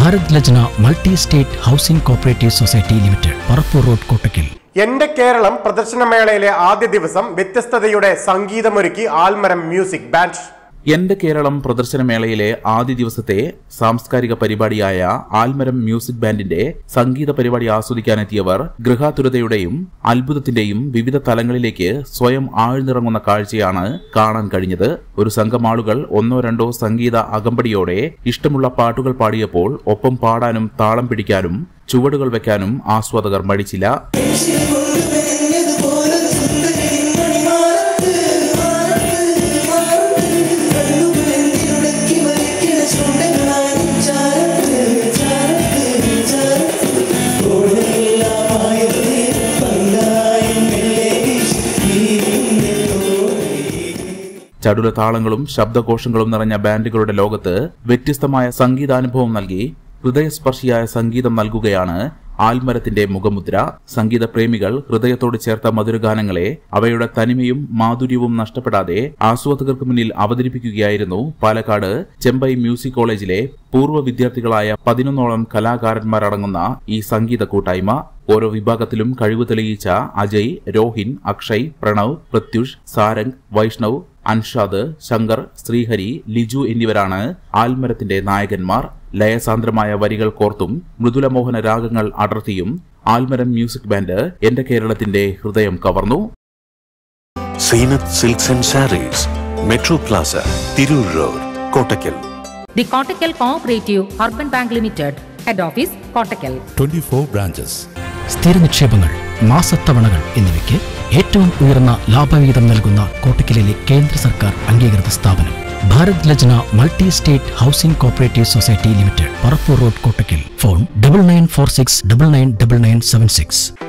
Bharat Lajna multi state housing cooperative society limited Parappur road Kottakkal എന്റെ കേരളം പ്രദർശനമേളയിലെ ആദ്യ ദിവസം വ്യത്യസ്തതയുടെ സംഗീതമൊരുക്കി ആൽമരം മ്യൂസിക് ബാൻഡ് എന്റെ കേരളം പ്രദർശനമേളയിലെ ആദ്യ ദിവസത്തെ സാംസ്കാരിക പരിപാടിയായ ആൽമരം മ്യൂസിക് ബാൻഡിന്റെ സംഗീത പരിപാടി ആസ്വദിക്കാനെത്തിയവർ ഗൃഹാതുരതയുടെയും അത്ഭുതത്തിന്റെയും വിവിധ തലങ്ങളിലേക്ക് സ്വയം ആഴ്ന്നിറങ്ങുന്ന കാഴ്ചയാണ് കാണാൻ കഴിഞ്ഞത് ഒരു സംഘം ആളുകൾ ഒന്നോ രണ്ടോ സംഗീത അകമ്പടിയോടെ ഇഷ്ടമുള്ള പാട്ടുകൾ പാടിയപ്പോൾ ഒപ്പം പാടാനും താളം പിടിക്കാനും ചുവടുകൾ വെക്കാനും ആസ്വാദകർ മടിച്ചില്ല ചടുല താളങ്ങളും ശബ്ദകോശങ്ങളും നിറഞ്ഞ ബാൻഡുകളുടെ ലോകത്ത് വ്യത്യസ്തമായ സംഗീതാനുഭവം നൽകി ഹൃദയസ്പർശിയായ സംഗീതം നൽകുകയാണ് ആൽമരത്തിന്റെ മുഖമുദ്ര സംഗീത പ്രേമികൾ ഹൃദയത്തോട് ചേർത്ത മധുരഗാനങ്ങളെ അവയുടെ തനിമയും മാധുര്യവും നഷ്ടപ്പെടാതെ ആസ്വാദകർക്ക് മുന്നിൽ അവതരിപ്പിക്കുകയായിരുന്നു പാലക്കാട് ചെമ്പൈ മ്യൂസിക് കോളേജിലെ പൂർവ്വ വിദ്യാർത്ഥികളായ പതിനൊന്നോളം കലാകാരന്മാരടങ്ങുന്ന ഈ സംഗീത കൂട്ടായ്മ ഓരോ വിഭാഗത്തിലും കഴിവ് തെളിയിച്ച അജയ് രോഹിൻ അക്ഷയ് പ്രണവ് പ്രത്യുഷ് സാരംഗ് വൈഷ്ണവ് അൻഷാദ് ശങ്കർ ശ്രീഹരി ലിജു എന്നിവരാണ് ആൽമരത്തിന്റെ നായകന്മാർ ലയസാന്ദ്രമായ വരികൾ കോർത്തും മൃദുലമോഹന രാഗങ്ങൾ അടർത്തിയും ആൽമരം മ്യൂസിക് ബാൻഡ് എന്റെ കേരളത്തിന്റെ ഹൃദയം കവർന്നു Zeenath silks and sarees metro plaza Tirur road Kottakkal The Kottakkal Cooperative Urban Bank Limited, Head Office, Kottakkal. 24 branches. സ്ഥിര നിക്ഷേപങ്ങൾ മാസത്തവണകൾ എന്നിവയ്ക്ക് ഏറ്റവും ഉയർന്ന ലാഭവിഹിതം നൽകുന്ന കോട്ടക്കലിലെ കേന്ദ്ര സർക്കാർ അംഗീകൃത സ്ഥാപനം Bharat Lajna multi state housing cooperative society limited Parappur road Kottakkal phone double nine four six double nine double nine seven six